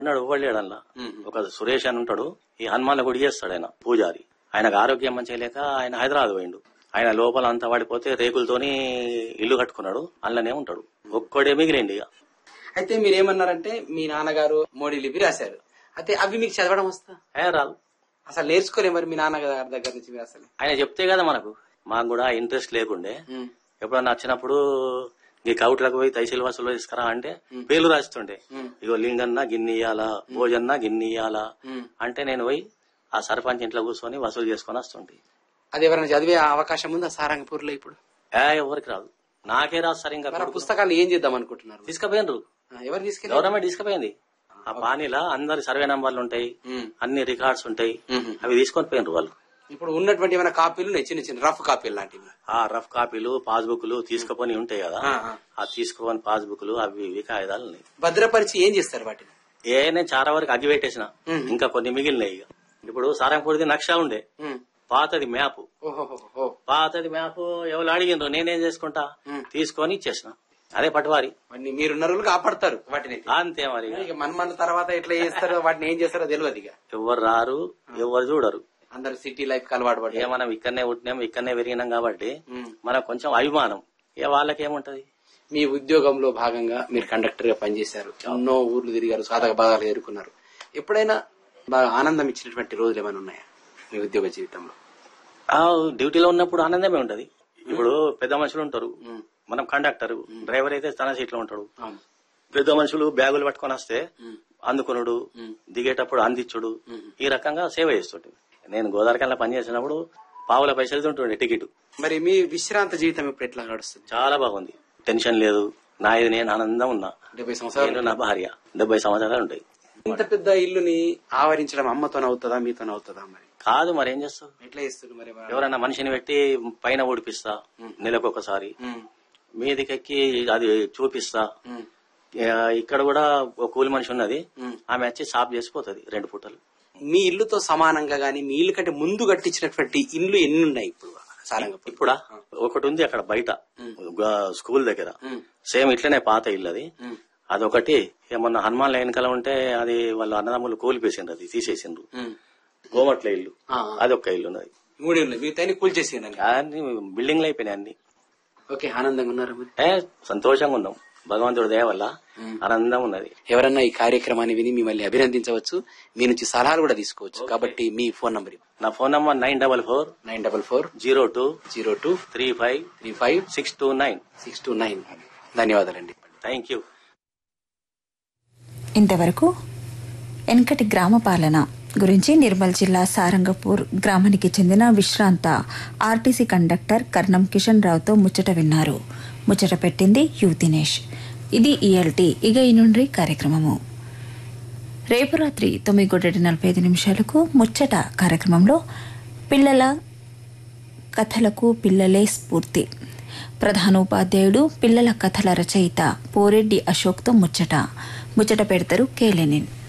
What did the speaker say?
ఉన్నాడు ఇవ్వలేడల్లా ఒక సురేష్ అని ఉంటాడు ఈ హనుమాన్ల గుడి చేస్తాడు ఆయన పూజారి ఆయనకు ఆరోగ్యం మంచిగా లేక ఆయన హైదరాబాద్ పోయిండు ఆయన లోపల అంతా పడిపోతే రేకులతోని ఇల్లు కట్టుకున్నాడు అందులోనే ఉంటాడు ఒక్కడే మిగిలిండి ఇక అయితే మీరేమన్నారంటే మీ నాన్నగారు మోడీ లిపి రాశారు అయితే అవి మీకు చదవడం వస్తా ఏ రాదు అసలు నేర్చుకోలే మరి మీ నాన్నగారి దగ్గర నుంచి మీరు అసలు ఆయన చెప్తే కదా మనకు మాకు కూడా ఇంట్రెస్ట్ లేకుండే ఎప్పుడన్నా వచ్చినప్పుడు ఈ కౌట్లకు పోయి తహసీల్ వసూలు తీసుకురా అంటే పేర్లు రాస్తుండే ఇగో లింగన్న గిన్ని ఇయ్యాలా భోజన్న గిన్ని ఇయ్యాలా అంటే నేను పోయి ఆ సర్పంచ్ ఇంట్లో కూర్చొని వసూలు చేసుకొని వస్తుంటే అది ఎవరైనా చదివే అవకాశం ఉందా సారంగపూర్లో ఇప్పుడు ఏ ఎవరికి రాదు నాకే రాదు సార్ ఇంకా మరి ఆ పుస్తకాలు ఏం చేద్దాం అనుకుంటున్నారు తీసుకుపోయినరు ఆ, ఎవరు తీసుకెళ్ళి గవర్నమెంట్ తీసుకుపోయింది ఆ పానీలా అందరి సర్వే నంబర్లు ఉంటాయి అన్ని రికార్డ్స్ ఉంటాయి అవి తీసుకొని పోయినరు వాళ్ళు ఇప్పుడు ఉన్నటువంటి ఏమైనా కాపీలు ఉన్నాయి చిన్న చిన్న రఫ్ కాపీలు లాంటివి ఆ రఫ్ కాపీలు పాస్బుక్లు తీసుకుపోయి ఉంటాయి కదా ఆ, ఆ. ఆ తీసుకుపోని పాస్బుక్లు అవి ఇవి కాగితాలు ఉన్నాయి భద్రపరిచి ఏం చేస్తారు వాటిని ఏ నేను చాలా వరకు అగ్గి పెట్టేసిన ఇంకా కొన్ని మిగిలినాయి ఇక ఇప్పుడు సారంపూడిది నక్షా ఉండే ఉమ్. పాతది మ్యాప్ ఓహోహోహో. పాతది మ్యాప్ ఎవరు అడిగిండ్రు నేనేం చేసుకుంటా తీసుకొని ఇచ్చేసిన అదే పట్టువారి వాటిని మీరున్న రోజులు కాపాడతారు వాటిని అంతే మరి ఇక. ఇక మన మన తర్వాత ఎట్లా చేస్తారో వాటిని ఏం చేస్తారో తెలియదు ఇక ఎవరు రారు ఎవరు చూడరు అందరు సిటీ లైఫ్ కి అలవాటు పడ్డారు ఏ మనం ఇక్కడనే పుట్టినాం ఇక్కడనే పెరిగినాం కాబట్టి ఉమ్. మనకు కొంచెం అభిమానం ఏ వాళ్ళకి ఏముంటది మీ ఉద్యోగంలో భాగంగా మీరు కండక్టర్ గా పనిచేశారు ఎన్నో ఊర్లు తిరిగారు సాధక బాధలు ఎదుర్కొన్నారు ఎప్పుడైనా బాగా ఆనందం ఇచ్చినటువంటి రోజులు ఏమైనా ఉన్నాయా మీ ఉద్యోగ జీవితంలో ఆ డ్యూటీలో ఉన్నప్పుడు ఆనందమే ఉంటది ఇప్పుడు పెద్ద మనుషులు ఉంటారు మనం కండక్టర్ డ్రైవర్ అయితే తన సీట్ లో ఉంటాడు అవును పెద్ద మనుషులు బ్యాగులు పట్టుకొని వస్తే అందుకునుడు దిగేటప్పుడు అందించుడు ఈ రకంగా సేవ చేస్తుంటే నేను గోదావరికల్లా పనిచేసినప్పుడు పావుల పైసలు ఉంటుండే టికెట్ మరి మీ విశ్రాంత జీవితం ఇప్పుడు ఎట్లా గడుస్తుంది చాలా బాగుంది టెన్షన్ లేదు నా ఇది నేను ఆనందం ఉన్నా డెబ్బై సంవత్సరాలు నేను నా భార్య డెబ్బై సంవత్సరాలు ఉంటాయి ఇంత పెద్ద ఇల్లుని ఆవరించడం అమ్మతోనే అవుతుందా మీతోనే అవుతుందా మరి కాదు మరి ఏం చేస్తావు ఎట్లా చేస్తుంది మరి ఎవరైనా మనిషిని పెట్టి పైన ఓడిపిస్తా నెలకు ఒకసారి ఉమ్, మీదికెక్కి అది చూపిస్తా ఉమ్, ఇక ఇక్కడ కూడా ఒక కూలి మనిషి ఉన్నది ఆమె వచ్చి సాఫ్ చేసిపోతుంది రెండు పూటలు మీ ఇల్లుతో సమానంగా గానీ మీ ఇల్లు కంటే ముందు కట్టించినటువంటి ఇల్లు ఎన్ని ఉన్నాయి ఇప్పుడు సారంగపూర్ ఇప్పుడా ఒకటి ఉంది అక్కడ బయట గా- స్కూల్ దగ్గర సేమ్ ఇట్లనే పాత ఇల్లు అది అదొకటి ఏమన్నా హనుమాన్ వెనకాల ఉంటే అది వాళ్ళ అన్నదమ్ములు కూలిపేసిండ్రు అది తీసేసిండ్రు ఉమ్. గోమట్ల ఇల్లు ఆ, అదొక ఇల్లు ఉన్నది మూడు ఇల్లు మీ తైని కూల్చేసిందండి అన్ని బిల్డింగ్లు అయిపోయినాయి అన్ని ఓకే ఆనందంగా ఉన్నారు మరి ఏ సంతోషంగా ఉన్నాం భగవంతుడి దయ వల్ల ఆనందం ఉన్నది ఎవరన్నా ఈ కార్యక్రమాన్ని విని మిమ్మల్ని అభినందించవచ్చు మీ నుంచి సలహాలు కూడా తీసుకోవచ్చు కాబట్టి మీ ఫోన్ నంబర్ నా phone number nine double four nine double four zero two zero two three five three five six two nine six two nine ధన్యవాదాలండి థ్యాంక్ యూ ఇంతవరకు వెనకటి గ్రామ పాలన గురించి నిర్మల్ జిల్లా సారంగపూర్ గ్రామానికి చెందిన విశ్రాంత ఆర్టీసీ కండక్టర్ కర్ణం కిషన్ రావుతో ముచ్చట విన్నారు ముచ్చట పెట్టింది యు దినేష్ ఇది ఈఎల్టీ ఇక ఈ నుండి కార్యక్రమము రేపు రాత్రి తొమ్మిది గొడ్డటి నలభై ఐదు నిమిషాలకు ముచ్చట కార్యక్రమంలో పిల్లల కథలకు పిల్లలే స్ఫూర్తి ప్రధానోపాధ్యాయుడు పిల్లల కథల రచయిత పోరెడ్డి అశోక్తో ముచ్చట ముచ్చట పెడతారు కేలెనిన్